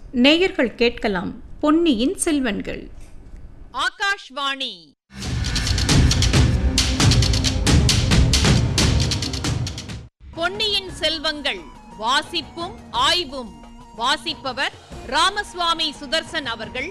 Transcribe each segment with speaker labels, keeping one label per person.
Speaker 1: நேயர்கள் கேட்கலாம் பொன்னியின் செல்வன்கள்
Speaker 2: ஆகாஷ்வாணி பொன்னியின் செல்வங்கள் வாசிப்பும் ஆய்வும் வாசிப்பவர் ராமசுவாமி சுதர்சன் அவர்கள்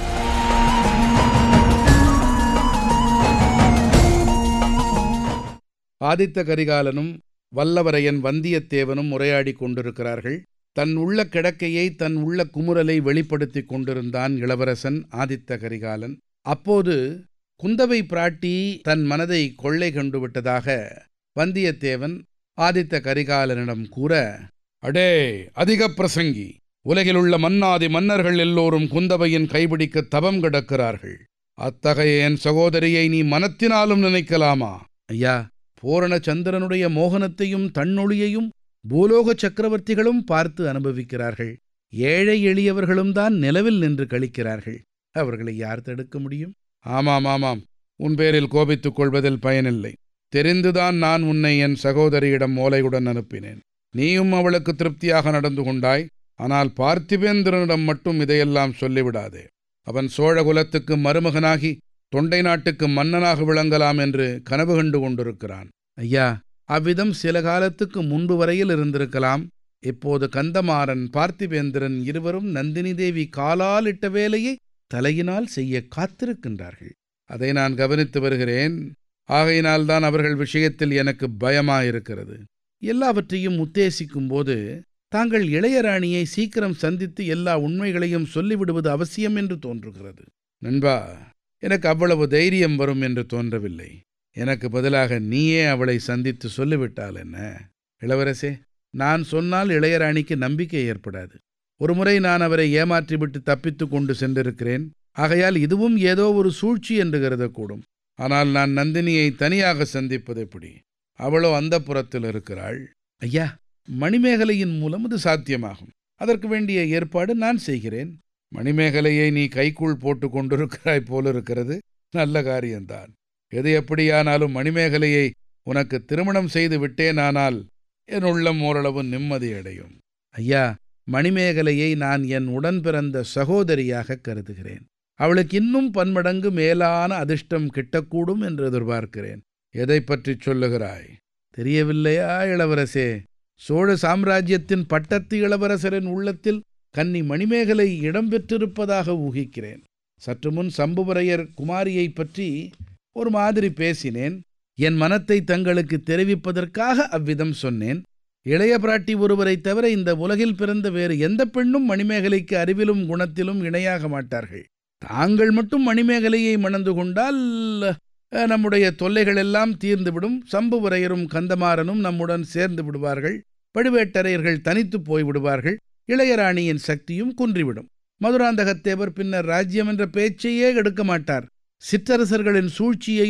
Speaker 3: ஆதித்த கரிகாலனும் வல்லவரையன் வந்தியத்தேவனும் உரையாடிக் கொண்டிருக்கிறார்கள் தன் உள்ள கிடக்கையை தன் உள்ள குமுறலை வெளிப்படுத்திக் கொண்டிருந்தான் இளவரசன் ஆதித்த கரிகாலன் அப்போது குந்தவை பிராட்டி தன் மனதை கொள்ளை கண்டு விட்டதாக வந்தியத்தேவன் ஆதித்த கரிகாலனிடம் கூற அடே அதிக பிரசங்கி உலகிலுள்ள மன்னாதி மன்னர்கள் எல்லோரும் குந்தவையின் கைபிடிக்க தவம் கிடக்கிறார்கள் அத்தகைய என் சகோதரியை நீ மனத்தினாலும் நினைக்கலாமா ஐயா பூரண சந்திரனுடைய மோகனத்தையும் தன்னொளியையும் பூலோக சக்கரவர்த்திகளும் பார்த்து அனுபவிக்கிறார்கள் ஏழை எளியவர்களும் தான் நிலவில் நின்று கழிக்கிறார்கள் அவர்களை யார் தடுக்க முடியும் ஆமாம் ஆமாம் உன் பேரில் கோபித்துக் கொள்வதில் பயனில்லை தெரிந்துதான் நான் உன்னை என் சகோதரியிடம் ஓலையுடன் அனுப்பினேன் நீயும் அவளுக்கு திருப்தியாக நடந்து கொண்டாய் ஆனால் பார்த்திபேந்திரனிடம் மட்டும் இதையெல்லாம் சொல்லிவிடாதே அவன் சோழ குலத்துக்கு மருமகனாகி தொண்டை நாட்டுக்கு மன்னனாக விளங்கலாம் என்று கனவு கண்டு கொண்டிருக்கிறான் ஐயா அவ்விதம் சில காலத்துக்கு முன்பு வரையில் இருந்திருக்கலாம் இப்போது கந்தமாறன் பார்த்திபேந்திரன் இருவரும் நந்தினி தேவி காலால் இட்ட வேலையை தலையினால் செய்ய காத்திருக்கின்றார்கள் அதை நான் கவனித்து வருகிறேன் ஆகையினால்தான் அவர்கள் விஷயத்தில் எனக்கு பயமாயிருக்கிறது எல்லாவற்றையும் உத்தேசிக்கும் போது தாங்கள் இளையராணியை சீக்கிரம் சந்தித்து எல்லா உண்மைகளையும் சொல்லிவிடுவது அவசியம் என்று தோன்றுகிறது நண்பா எனக்கு அவ்வளவு தைரியம் வரும் என்று தோன்றவில்லை எனக்கு பதிலாக நீயே அவளை சந்தித்து சொல்லிவிட்டால் என்ன இளவரசே நான் சொன்னால் இளையராணிக்கு நம்பிக்கை ஏற்படாது ஒருமுறை நான் அவரை ஏமாற்றிவிட்டு தப்பித்து கொண்டு சென்றிருக்கிறேன் ஆகையால் இதுவும் ஏதோ ஒரு சூழ்ச்சி என்று கருதக்கூடும் ஆனால் நான் நந்தினியை தனியாக சந்திப்பது எப்படி அவளோ அந்த புறத்தில் இருக்கிறாள் ஐயா மணிமேகலையின் மூலம் அது சாத்தியமாகும் அதற்கு வேண்டிய ஏற்பாடு நான் செய்கிறேன் மணிமேகலையை நீ கைக்குள் போட்டு கொண்டிருக்கிறாய் போலிருக்கிறது நல்ல காரியம்தான் எது எப்படியானாலும் மணிமேகலையை உனக்கு திருமணம் செய்து விட்டேனானால் என் உள்ளம் ஓரளவு நிம்மதியடையும் ஐயா மணிமேகலையை நான் என் உடன் பிறந்த சகோதரியாக கருதுகிறேன் அவளுக்கு இன்னும் பன்மடங்கு மேலான அதிர்ஷ்டம் கிட்டக்கூடும் என்று எதிர்பார்க்கிறேன் எதை பற்றி சொல்லுகிறாய் தெரியவில்லையா இளவரசே சோழ சாம்ராஜ்யத்தின் பட்டத்து இளவரசரின் உள்ளத்தில் கன்னி மணிமேகலை இடம்பெற்றிருப்பதாக ஊகிக்கிறேன் சற்று முன் சம்புவரையர் குமாரியைப் பற்றி ஒரு மாதிரி பேசினேன் என் மனத்தை தங்களுக்கு தெரிவிப்பதற்காக அவ்விதம் சொன்னேன் இளைய பிராட்டி ஒருவரைத் தவிர இந்த உலகில் பிறந்த வேறு எந்த பெண்ணும் மணிமேகலைக்கு அறிவிலும் குணத்திலும் இணையாக மாட்டார்கள் தாங்கள் மட்டும் மணிமேகலையை மணந்து கொண்டால் நம்முடைய தொல்லைகள் எல்லாம் தீர்ந்துவிடும் சம்புவரையரும் கந்தமாறனும் நம்முடன் சேர்ந்து விடுவார்கள் பழுவேட்டரையர்கள் தனித்து போய்விடுவார்கள் இளையராணியின் சக்தியும் குன்றிவிடும் மதுராந்தகத்தேவர் பின்னர் ராஜ்யம் என்ற பேச்சையே எடுக்க மாட்டார் சிற்றரசர்களின் சூழ்ச்சியையும்